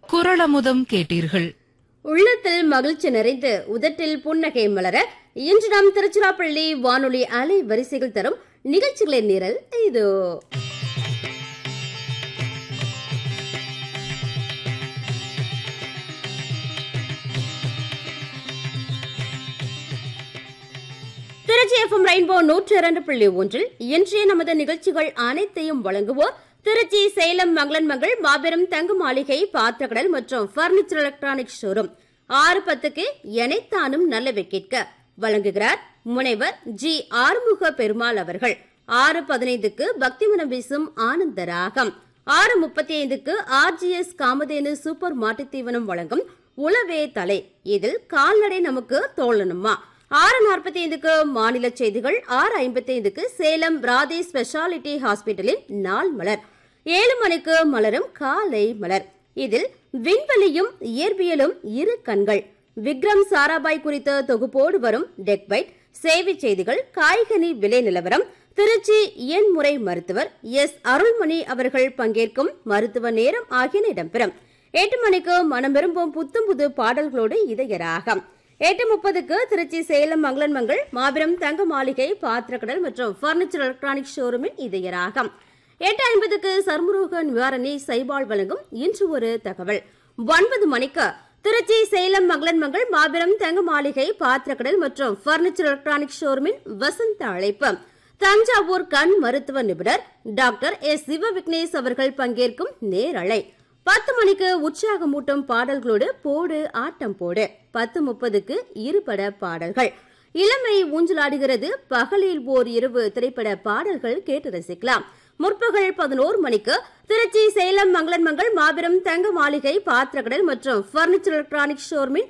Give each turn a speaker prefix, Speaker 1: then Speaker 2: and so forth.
Speaker 1: குரளமுதம் கேட்டீர்கள்
Speaker 2: உள்ளத்தில் மகிழ்ச்சி நிறைந்து உதட்டில் புன்னகை மலர இன்று நாம் திருச்சிராப்பள்ளி வானொலி அலை வரிசைகள் தரும் நிகழ்ச்சிகளின் நிரல் இதோ திருச்சி எஃப்எம் ரெயின்போ நூற்றி இரண்டு புள்ளி ஒன்றில் இன்றைய நமது நிகழ்ச்சிகள் அனைத்தையும் வழங்குவோர் திருச்சி சேலம் மங்களன் மங்கள் மாபெரும் தங்க மாளிகை பாத்திரக்கடல் மற்றும் பர்னிச்சர் எலக்ட்ரானிக் ஷோரூம் ஆறு பத்துக்கு எனைத்தானும் நல்லவை கேட்க வழங்குகிறார் முனைவர் ஜி ஆறுமுக பெருமாள் அவர்கள் ஆறு பதினைந்துக்கு பக்திமனம் வீசும் ஆனந்த ராகம் ஆறு முப்பத்தி ஐந்துக்கு ஆர்ஜிஎஸ் காமதேனு சூப்பர் மாட்டுத் தீவனம் வழங்கும் உளவே தலை இதில் கால்நடை நமக்கு தோழனுமா ஆறு நாற்பத்தி ஐந்துக்கு மாநில செய்திகள் ஆறு ஐம்பத்தி ஐந்துக்கு சேலம் ராதே ஸ்பெஷாலிட்டி ஹாஸ்பிட்டலின் நாள் மலர் ஏழு மணிக்கு மலரும் காலை மலர் இதில் விண்வெளியும் இயற்பியலும் இரு கண்கள் விக்ரம் சாராபாய் குறித்த தொகுப்போடு வரும் டெக்பைட் சேவை செய்திகள் காய்கனி விலை நிலவரம் திருச்சி இயன்முறை மருத்துவர் எஸ் அருள்மணி அவர்கள் பங்கேற்கும் மருத்துவ நேரம் ஆகியன இடம்பெறும் எட்டு மணிக்கு மனம் விரும்பும் புத்தம் புது பாடல்களோடு இதயராகம் எட்டு முப்பதுக்கு திருச்சி சேலம் மங்களன் மங்கள் மாபெரும் தங்க மாளிகை பாத்திரக்கடல் மற்றும் பர்னிச்சர் எலக்ட்ரானிக் ஷோரூமின் இதயராகம் எட்டு ஐம்பதுக்கு சர்மரோக நிவாரணி சைபால் வழங்கும் இன்று ஒரு தகவல் ஒன்பது மணிக்கு திருச்சி சேலம் மங்களன் மங்கள் மாபெரும் தங்க மாளிகை பாத்திரக்கடல் மற்றும் பர்னிச்சர் எலக்ட்ரானிக் ஷோரூமின் வசந்த அழைப்பு தஞ்சாவூர் கண் மருத்துவ நிபுணர் டாக்டர் எஸ் சிவ விக்னேஷ் அவர்கள் பங்கேற்கும் நேரலை பத்து மணிக்கு உற்சாகமூட்டும் பாடல்களோடு போடு ஆட்டம் போடு பத்து முப்பதுக்கு இருபட பாடல்கள் இளமை ஊஞ்சலாடுகிறது பகலில் ஓர் இரவு திரைப்பட பாடல்கள் கேட்டு ரசிக்கலாம் முற்பகல் பதினோரு மணிக்கு திருச்சி சேலம் மங்களன் மங்கள் மாபெரும் தங்க மாளிகை பாத்திரக்கடல் மற்றும் பர்னிச்சர் எலக்ட்ரானிக் ஷோர்மின்